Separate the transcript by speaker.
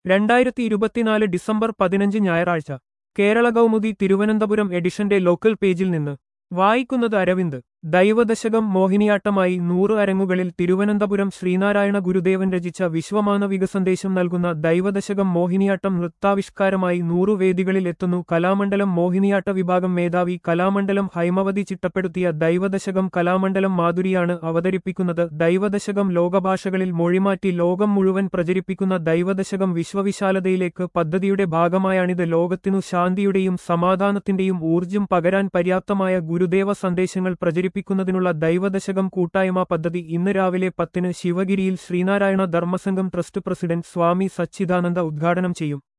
Speaker 1: രണ്ടായിരത്തി ഇരുപത്തിനാല് ഡിസംബർ പതിനഞ്ച് ഞായറാഴ്ച കേരള കൗമുദി തിരുവനന്തപുരം എഡിഷന്റെ ലോക്കൽ പേജിൽ നിന്ന് വായിക്കുന്നത് അരവിന്ദ് ദൈവദശകം മോഹിനിയാട്ടമായി നൂറ് അരങ്ങുകളിൽ തിരുവനന്തപുരം ശ്രീനാരായണ ഗുരുദേവൻ രചിച്ച വിശ്വമാനവിക സന്ദേശം നൽകുന്ന ദൈവദശകം മോഹിനിയാട്ടം നൃത്താവിഷ്കാരമായി നൂറു വേദികളിൽ എത്തുന്നു കലാമണ്ഡലം മോഹിനിയാട്ട വിഭാഗം മേധാവി കലാമണ്ഡലം ഹൈമവതി ചിട്ടപ്പെടുത്തിയ ദൈവദശകം കലാമണ്ഡലം മാധുരിയാണ് അവതരിപ്പിക്കുന്നത് ദൈവദശകം ലോകഭാഷകളിൽ മൊഴിമാറ്റി ലോകം മുഴുവൻ പ്രചരിപ്പിക്കുന്ന ദൈവദശകം വിശ്വവിശാലതയിലേക്ക് പദ്ധതിയുടെ ഭാഗമായാണിത് ലോകത്തിനു ശാന്തിയുടെയും സമാധാനത്തിന്റെയും ഊർജ്ജം പകരാൻ പര്യാപ്തമായ ഗുരുദേവ സന്ദേശങ്ങൾ പ്രചരിപ്പിക്കുന്നതിനുള്ള ദൈവദശകം കൂട്ടായ്മ പദ്ധതി ഇന്ന് രാവിലെ പത്തിന് ശിവഗിരിയിൽ ശ്രീനാരായണ ധർമ്മസംഘം ട്രസ്റ്റ് പ്രസിഡന്റ് സ്വാമി സച്ചിദാനന്ദ ഉദ്ഘാടനം ചെയ്യും